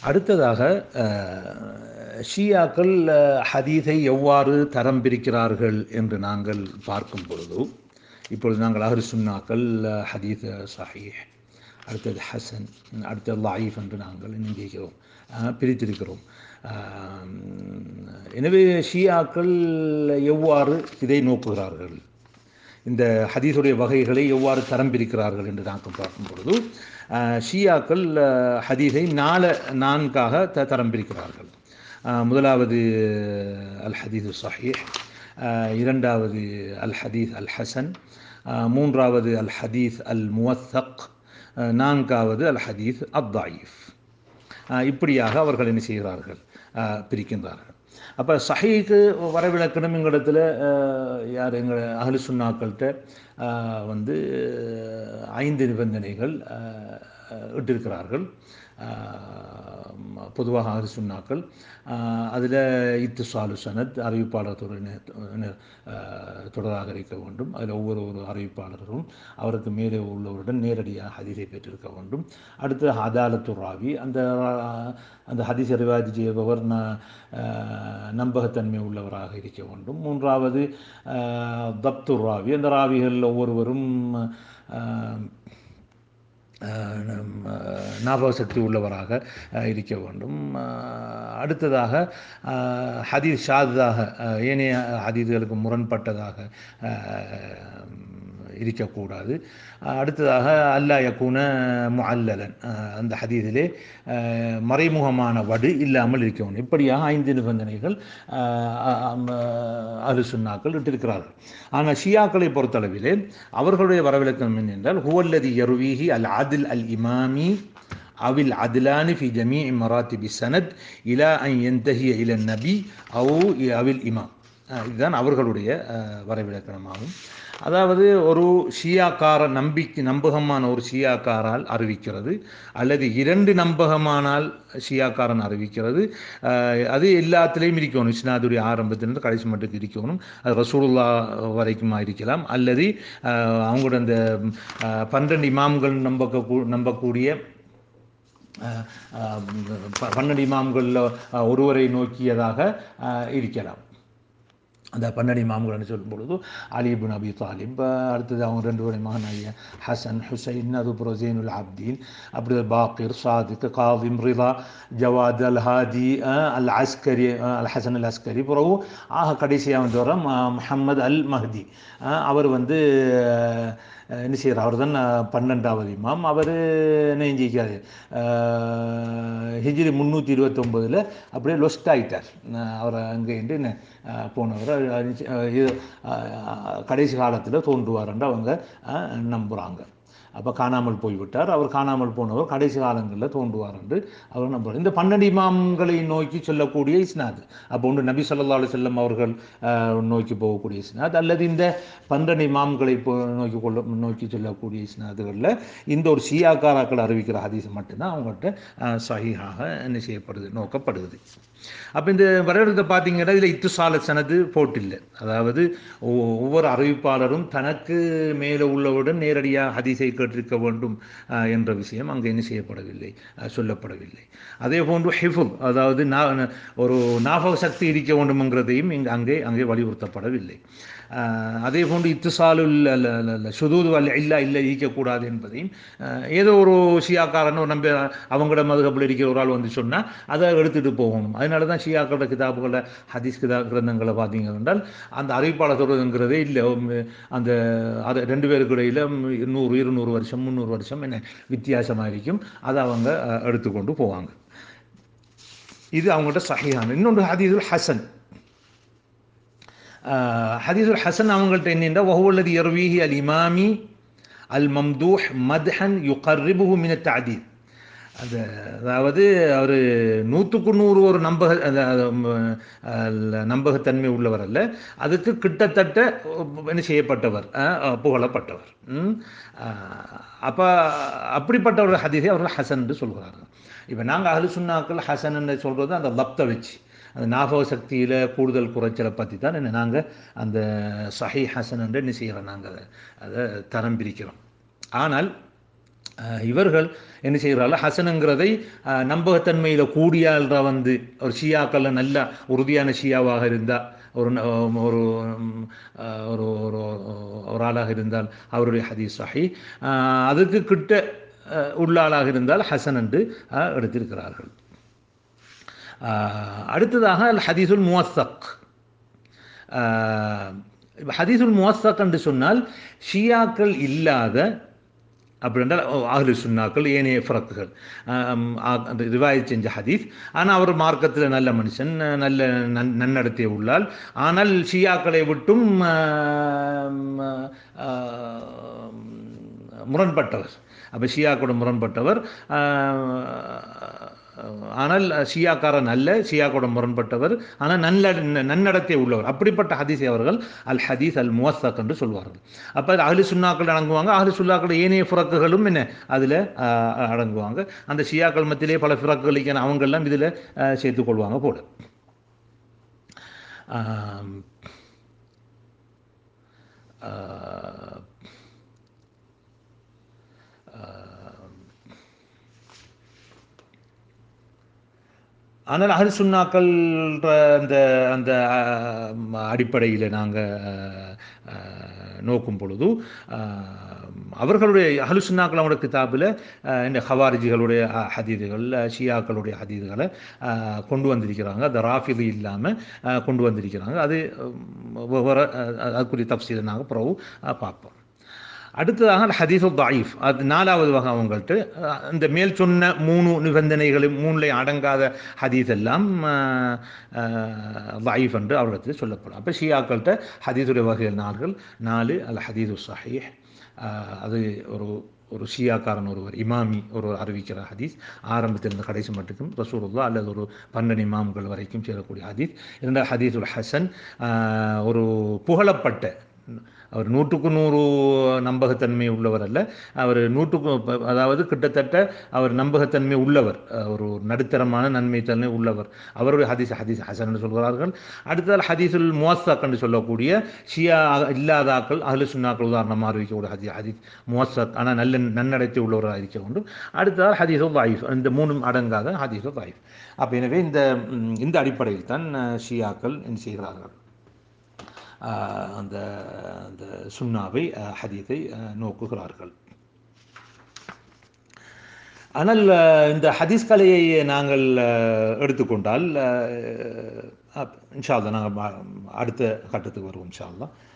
அடுத்ததாக அஹ், ஷியாக்கள் அஹ், ஹதீஸை எவ்வாறு தரம் பிரிக்கிறார்கள் என்று நாங்கள் பார்க்கும் பொழுது இப்பொழுது நாங்கள் அஹ்ரு சுன்னாக்கள் அஹ், ஹதீஸ் சஹீஹ் அடுத்தது ஹசன் அடுத்தது லாயிஃப் என்று நாங்கள் நினைக்கிறோம் பிரித்திருக்கிறோம் அஹ், எனவே ஷியாக்கள் எவ்வாறு இதை நோக்குகிறார்கள் இந்த ஹதீஸுடைய வகைகளை எவ்வாறு தரம் பிரிக்கிறார்கள் என்று நாங்கள் பார்க்கும் பொழுது அஹ், ஷியாக்கள் அஹ், ஹதீஸை நால நான்காக த தரம் பிரிக்கிறார்கள் அஹ், முதலாவது அல் ஹதீஸ் சஹீஹ் அஹ், இரண்டாவது அல் ஹதீஸ் அல் ஹசன் அஹ், மூன்றாவது அல் ஹதீஸ் அல் முவத்தக் அஹ், நான்காவது அல் ஹதீஸ் அத் தாயிஃப் அஹ், இப்படியாக அவர்கள் என்ன செய்கிறார்கள் அஹ், பிரிக்கின்றார்கள் அப்போ சஹீக்கு வரவிலக்கணம் எங்களிடத்துல அஹ், யார் எங்கள் அகலு சுன்னாக்கள்கிட்ட அஹ், வந்து அஹ், ஐந்து நிபந்தனைகள் அஹ், அஹ், இட்டிருக்கிறார்கள் அஹ், ம- பொதுவாக அகலு சுன்னாக்கள் அதில் இத்துசாலு சனத் அறிவிப்பாளர் தொடராக இருக்க வேண்டும் அதில் ஒவ்வொரு ஒரு அறிவிப்பாளரும் அவருக்கு மேலே உள்ளவருடன் நேரடியாக ஹதீஸை பெற்றிருக்க வேண்டும் அடுத்து அதாலத்து ராவி அந்த ரா- அந்த ஹதீஸ் ரிவாஜ் செய்பவர் ந அஹ், நம்பகத்தன்மை உள்ளவராக இருக்க வேண்டும் மூன்றாவது அஹ், தப்து ராவி அந்த ராவிகள் ஒவ்வொருவரும் அஹ், அஹ், நம், அஹ், ஞாபக சக்தி உள்ளவராக அஹ், இருக்க வேண்டும் அஹ், அடுத்ததாக அஹ், ஹதீஸ் ஷாதாக அஹ், ஏனைய ஹதீஸ்களுக்கு முரண்பட்டதாக அஹ், இருக்கக்கூடாது அஹ், அடுத்ததாக அல்லா யக்கூன முஅல்லலன் அஹ், அந்த ஹதீஸிலே அஹ், மறைமுகமான வடு இல்லாமல் இருக்க வேண்டும் இப்படியாக ஐந்து நிபந்தனைகள் அலு சுன்னாக்கள் இட்டிருக்கிறார்கள் ஆனால் ஷியாக்களை பொறுத்தளவிலே அவர்களுடைய வரவிலக்கணம் என்னென்றால் ஹுவல்லதி யருவீஹி அல் அதில் அல் இமாமி அவில் அதுலானி ஃபி ஜமீ மராத்திபி சனத் இலா அன் எந்தஹிய இல நபி அவு அவில் இமாம் அஹ் இதுதான் அவர்களுடைய அஹ், வரைவிலக்கணமாகும் அதாவது ஒரு ஷியாக்கார நம்பிக்கை நம்பகமான ஒரு ஷியாக்காரால் அறிவிக்கிறது அல்லது இரண்டு நம்பகமானால் ஷியாக்காரன் அறிவிக்கிறது அஹ், அது எல்லாத்துலேயும் இருக்கணும் இஸ்னாதுடைய ஆரம்பத்திலிருந்து கடைசி மட்டும் இருக்கணும் அது ரசூலுல்லா வரைக்குமா இருக்கலாம் அல்லது அஹ், அவங்களோட அந்த அஹ், பன்னிரண்டு இமாம்கள் நம்பக்க நம்பக்கூடிய அஹ், அஹ், ப- பன்னெண்டு இமாம்களில் அஹ், ஒருவரை நோக்கியதாக அஹ், இருக்கலாம் அந்த பன்னெண்டு இமாம்கள்னு சொல்லும் பொழுது அலிபின் அபி தாலிப் அஹ், அடுத்தது அவங்க ரெண்டு பேரும் மகனாகிய ஹசன் ஹுசைன் அதுபுறம் ஜெயினுல் ஆப்தீன் அப்படி Baqir Sadiq Kazim Rida Jawad al Hadi அஹ், அல் அஸ்கரி அஹ், அல் ஹசன் அல் அஸ்கரி பிறகு ஆக கடைசியாக வந்து வர முஹம்மது அல் மஹதி அஹ், அவர் வந்து அஹ், என்ன செய்கிறார் அவர் தான் பன்னெண்டாவது இமாம் அவர் நெஞ்சிக்காது ஹிஜ்ரி முந்நூற்றி இருபத்தொம்போதில் அப்படியே லொஸ்ட் ஆகிட்டார் அவர் அங்கே இருந்து என்ன, அஹ், போனவர் அஹ், இது, அஹ், கடைசி காலத்தில் தோன்றுவார்ன்னு அவங்க நம்புகிறாங்க அப்போ காணாமல் போய்விட்டார் அவர் காணாமல் போனவர் கடைசி காலங்களில் தோன்றுவார் என்று அவர் நம்புகிறார் இந்த பன்னெண்டு இமாம்களை நோக்கி சொல்லக்கூடிய இஸ்னாத் அப்போ ஒன்று நபி ஸல்லல்லாஹு அலைஹி வஸல்லம் அவர்கள் அஹ், நோக்கி போகக்கூடிய இஸ்னாத் அல்லது இந்த பன்னெண்டு இமாம்களை போ நோக்கி கொள்ள நோக்கி சொல்லக்கூடிய இஸ்னாதுகளில் இந்த ஒரு ஷியாக்காராக்கள் அறிவிக்கிற ஹதீஸ் மட்டும்தான் அவங்கள்ட்ட அஹ், சஹீஹாக என்ன செய்யப்படுது நோக்கப்படுது அப்போ இந்த வரலாற்றை பார்த்தீங்கன்னா இதில் இத்துசால சனது போட்டில்லை அதாவது ஒ- ஒவ்வொரு அறிவிப்பாளரும் தனக்கு மேலே உள்ளவுடன் நேரடியாக ஹதீஸை கேட்டிருக்க வேண்டும் அஹ், என்ற விஷயம் அங்கே என்ன செய்யப்படவில்லை அஹ், சொல்லப்படவில்லை அதே போன்று ஹிஃபுல் அதாவது நா- ஒரு ஞாபக சக்தி இருக்க வேண்டும்ங்கிறதையும் இங்கே அங்கே அங்கே வலியுறுத்தப்படவில்லை அஹ், அதே போன்று இத்துசாலுல் சுதூது அல்ல இல்லா இல்லை ஈக்கக்கூடாது என்பதையும் அஹ், ஏதோ ஒரு ஷியாக்காரன் ஒரு நம்ப அவங்களோட மதுகப்பில் இருக்கிற ஒரு ஆள் வந்து சொன்னால் அதை எடுத்துகிட்டு போகணும் அதனால தான் ஷியாக்களோட கிதாபுகளை ஹதீஸ் கிதா கிரந்தங்களை பார்த்தீங்க என்றால் அந்த அறிவிப்பாளர் சொல்றதுங்கிறதே இல்லை உம், அந்த அது ரெண்டு பேருக்கு இடையில் நூறு இருநூறு வருஷம் முந்நூறு வருஷம் என்ன வித்தியாசமாக இருக்கும் அதை அவங்க அஹ், எடுத்துக்கொண்டு போவாங்க இது அவங்கள்ட்ட சஹிஹான இன்னொன்று ஹதீதுல் ஹசன் ஆஹ், ஹதீதுல் ஹசன் அவங்கள்ட்ட என்னென்னா வஹுவல்லது யர்வீஹி அல் இமாமி அல் மம்தூஹ் மத்ஹன் யுகர்ரிபுஹு மின தஅதீல் அது அதாவது அவர் நூற்றுக்கு நூறு ஒரு நம்பக அது- அது, ம், அல்ல, நம்பகத்தன்மை உள்ளவர் அல்ல அதுக்கு கிட்டத்தட்ட என்ன செய்யப்பட்டவர் அஹ், அஹ், புகழப்பட்டவர் அப்போ அப்படிப்பட்ட ஒரு ஹதீஸை அவர்கள் ஹசன் என்று சொல்கிறார்கள் இப்போ நாங்கள் அஹ்லு சுன்னாக்கள் ஹசன் என்று சொல்கிறது அந்த லப்தை வச்சு அந்த ஞாபக சக்தியில் கூடுதல் குறைச்சலை பற்றி தான் என்ன நாங்கள் அந்த சஹி ஹசன் என்று என்ன செய்கிறோம் நாங்கள் அதை தரம் பிரிக்கிறோம் ஆனால் அஹ் இவர்கள் என்ன செய்கிறார்கள் ஹசனுங்கிறதை அஹ், நம்பகத்தன்மையில் கூடியாள்ற வந்து ஒரு ஷியாக்களில் நல்ல உறுதியான ஷியாவாக இருந்தால் ஒரு ந- ஒரு ம், அஹ், ஒரு ஒரு ஒரு ஆளாக இருந்தால் அவருடைய ஹதீஸ் சஹி அஹ், அதுக்கு கிட்ட அஹ், உள்ள ஆளாக இருந்தால் ஹசன் என்று அஹ், எடுத்திருக்கிறார்கள் அஹ், அடுத்ததாக அல் ஹதீஸுல் முவத்தக் ஹதீஸுல் முவத்தக் என்று சொன்னால் ஷியாக்கள் இல்லாத அப்படின்றால் அஹ்லு சுன்னாக்கள் ஏனைய ஃபிரக்குகள் அந்த ரிவாயத் செஞ்ச ஹதீஸ் ஆனால் அவர் மார்க்கத்தில் நல்ல மனுஷன் நல்ல நன் நன்னடத்தை உள்ளால் ஆனால் ஷியாக்களை விட்டும் ஆம், ஆம், முரண்பட்டவர் அப்போ ஷியாக்கூட முரண்பட்டவர் ஆஹ், ஆனால் ஷியாக்காரன் அல்ல ஷியாக்கூட முரண்பட்டவர் ஆனால் நல்ல நன்னடத்தை உள்ளவர் அப்படிப்பட்ட ஹதீஸை அவர்கள் அல் ஹதீஸ் அல் முவஸ்தக் என்று சொல்வார்கள் அப்போ அஹ்லு சுன்னாக்கள் அடங்குவாங்க அஹ்லு சுன்னாக்கள் ஏனைய ஃபிரக்குகளும் என்ன அதில் அடங்குவாங்க அந்த ஷியாக்கள் மத்தியிலே பல ஃபிரக்குகள் இருக்கின்ற அவங்கெல்லாம் இதில் சேர்த்துக்கொள்வாங்க போல ஆம், ஆஹ், ஆனால் அஹல் சுன்னாக்கள் அந்த அந்த அடிப்படையில் நாங்கள் நோக்கும் பொழுது அஹ், அவர்களுடைய அஹல் சுன்னாக்கள் அவங்களோட கிதாபில் இந்த ஹவாரிஜிகளுடைய ஹதீதுகள் ஷியாக்களுடைய ஹதீதுகளை அஹ், கொண்டு வந்திருக்கிறாங்க அந்த ராஃபிது இல்லாமல் கொண்டு வந்திருக்கிறாங்க அது அஹ், வெவ்வேறு அஹ், அதுக்குரிய தப்சீலை நாங்கள் பிறகு அஹ், பார்ப்போம் அடுத்ததாக அல் ஹதீஸு தாயிஃப் அது நாலாவது வகை அவங்கள்ட்ட அஹ், இந்த மேல் சொன்ன மூணு நிபந்தனைகளும் மூணுலையும் அடங்காத ஹதீஸ் எல்லாம் தாயிஃப் என்று அவரிடத்தில் சொல்லப்படும் அப்போ ஷியாக்கள்கிட்ட ஹதீஸுடைய வகைகள் நாள்கள் நாலு அல் ஹதீஸு சஹீஹ் அஹ், அது ஒரு ஒரு ஷியாக்காரன் ஒருவர் இமாமி ஒருவர் அறிவிக்கிற ஹதீஸ் ஆரம்பத்திலிருந்து கடைசி மட்டுக்கும் ரசூலுல்லா அல்லது ஒரு பன்னெண்டு இமாம்கள் வரைக்கும் சேரக்கூடிய ஹதீஸ் இரண்டாவது ஹதீஸுல் ஹசன் ஆஹ், ஒரு புகழப்பட்ட அவர் நூற்றுக்கு நூறு நம்பகத்தன்மை உள்ளவர் அல்ல அவர் நூற்றுக்கு ப- அதாவது கிட்டத்தட்ட அவர் நம்பகத்தன்மை உள்ளவர் அஹ் ஒரு நடுத்தரமான நன்மைத்தன்மை உள்ளவர் அவருடைய ஹதீஸ் ஹதீஸ் ஹசன் என்று சொல்கிறார்கள் அடுத்தது ஹதீஸுல் முவஸ்ஸக் என்று சொல்லக்கூடிய ஷியா இல்லாதாக்கள் அஹ்லு சுன்னாக்கள் உதாரணமாக அறிவிக்கக்கூடிய ஹதீஸ் ஹதீஸ் முவஸ்ஸக் ஆனால் நல்ல நன்னடத்தை உள்ளவராக இருக்க வேண்டும் அடுத்தது ஹதீஸுல் தாயிஃப் இந்த மூணும் அடங்காத ஹதீஸுல் தாயிஃப் அப்போ எனவே இந்த ம், இந்த அடிப்படையில் தான் அஹ், ஷியாக்கள் என்ன செய்கிறார்கள் ஆஹ் அந்த அந்த சுன்னாவை ஆஹ் ஹதீஸை ஆஹ் நோக்குகிறார்கள் ஆனால் ஆஹ் இந்த ஹதீஸ் கலையை நாங்கள் ஆஹ் எடுத்துக்கொண்டால் ஆஹ் அப்- இன்ஷா அல்லாஹ் நாங்கள் அடுத்த கட்டத்துக்கு வருவோம் இன்ஷா அல்லாஹ்